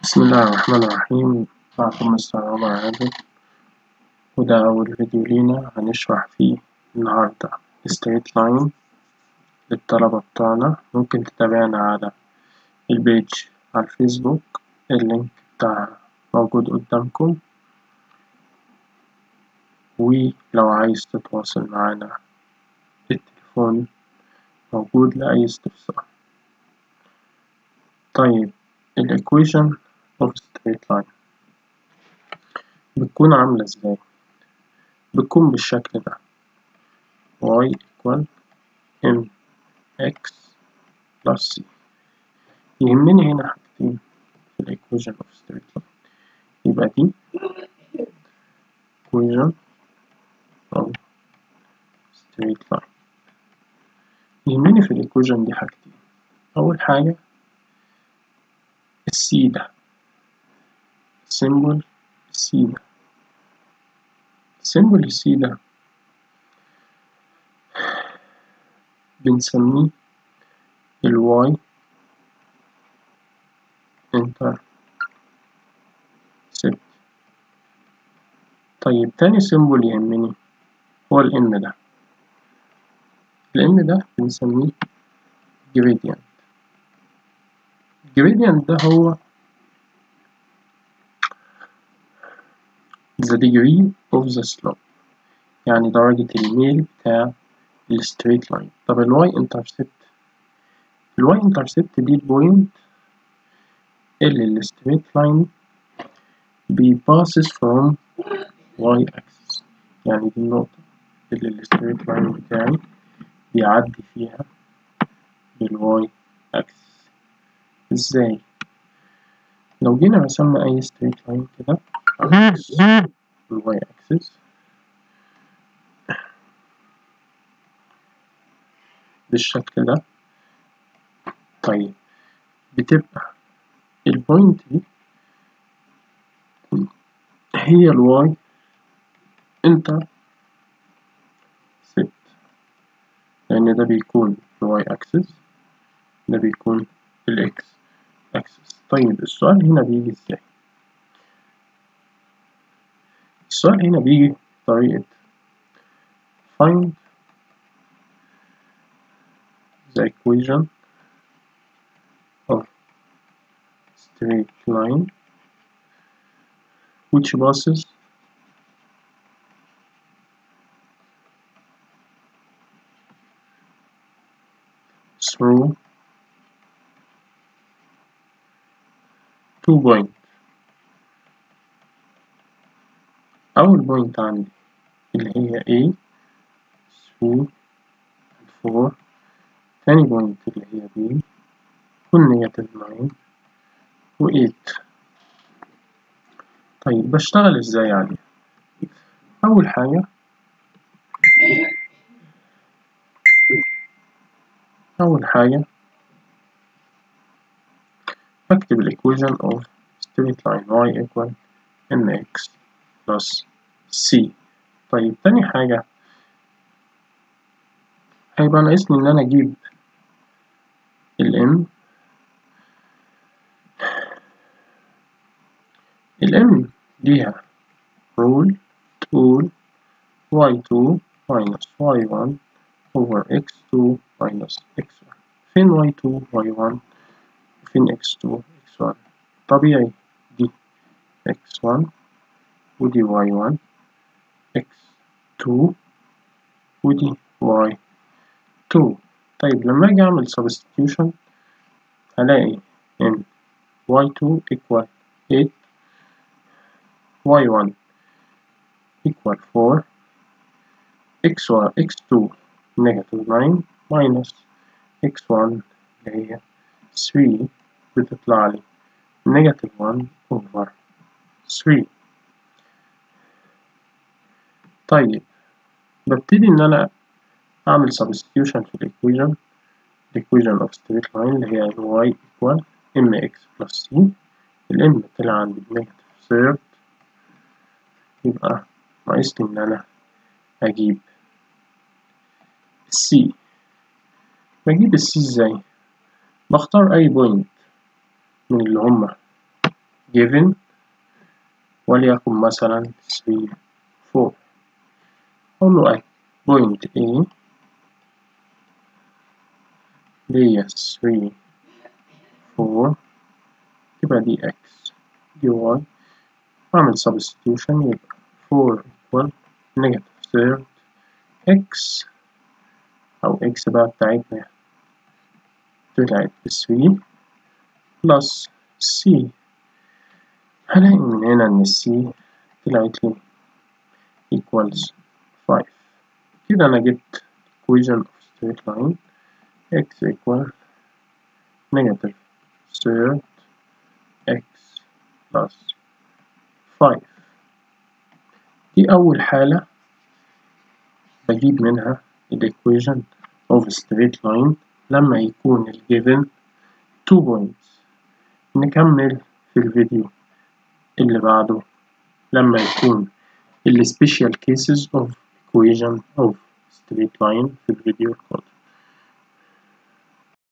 بسم الله الرحمن الرحيم معكم مستر عمر عادل وده أول فيديو لينا هنشرح فيه النهاردة straight line للطلبة بتوعنا ممكن تتابعنا على البيج على الفيسبوك اللينك بتاعها موجود قدامكم ولو عايز تتواصل معانا التليفون موجود لأي استفسار طيب ال equation of straight line بتكون عاملة ازاي؟ بتكون بالشكل ده y equal mx plus c يهمني هنا حاجتين في ال equation of straight line يبقى دي equation of straight line يهمني في ال equation دي حاجتين أول حاجة السي ده symbol السي ده symbol السي ده بنسميه الواي انتر سبت طيب تاني symbol يهمني هو الام ده الام ده بنسميه gradient gradient ده هو the degree of the slope يعني درجة الميل بتاع ال straight line طب ال y intercept ال y intercept دي البوينت اللي ال straight line بي passes from y axis يعني دي النقطة اللي ال straight line بتاعي بيعدي فيها بال y axis ازاي لو جينا رسمنا اي straight line كده الواي اكسس بالشكل ده طيب بتبقى البوينت دي هي الواي انتر سبت لان ده بيكون الواي اكسس ده بيكون الاكس اكسس طيب السؤال هنا بيجي ازاي السؤال هنا بيجي بطريقة find the equation of straight line which passes through two points أول بوينت عندي اللي هي A 3 4 تاني بوينت اللي هي B تكون نيجاتيف 9 و 8 طيب بشتغل ازاي عليها أول حاجة أول حاجة بكتب الإيكويشن of straight line y equal mx بلس C طيب تاني حاجة هيبقى ناقصني إن أنا أجيب ال M ال M ليها rule تقول y2 minus y1 over x2 minus x1 فين y2 y1 وفين x2 x1 طبيعي دي x1 ودي y1 x2 ودي y2 طيب لما أجي أعمل substitution هلاقي إن y2 equal 8 y1 equal 4 x1 x2 negative 9 minus x1 اللي هي 3 بتطلع لي negative 1 over 3 طيب ببتدي إن أنا أعمل substitution في الإيكويشن الإيكويشن of straight line اللي هي y equal mx plus c ال m طلع عندي بنيجاتيف third يبقى ناقصلي إن أنا أجيب السي بجيب السي إزاي؟ بختار أي بوينت من اللي هما given وليكن مثلا 3 4 أقول له أي point A دي 3 4 تبقى دي x دي y أعمل substitution يبقى 4 equal negative third x أو x بقى بتاعتنا طلعت ب 3 plus c هلاقي من هنا إن c طلعت لي equals 5 كده أنا جبت equation of straight line x equal negative third x plus 5 دي أول حالة بجيب منها ال equation of straight line لما يكون ال given two points نكمل في الفيديو اللي بعده لما يكون ال special cases of equation of straight line في الفيديو القادم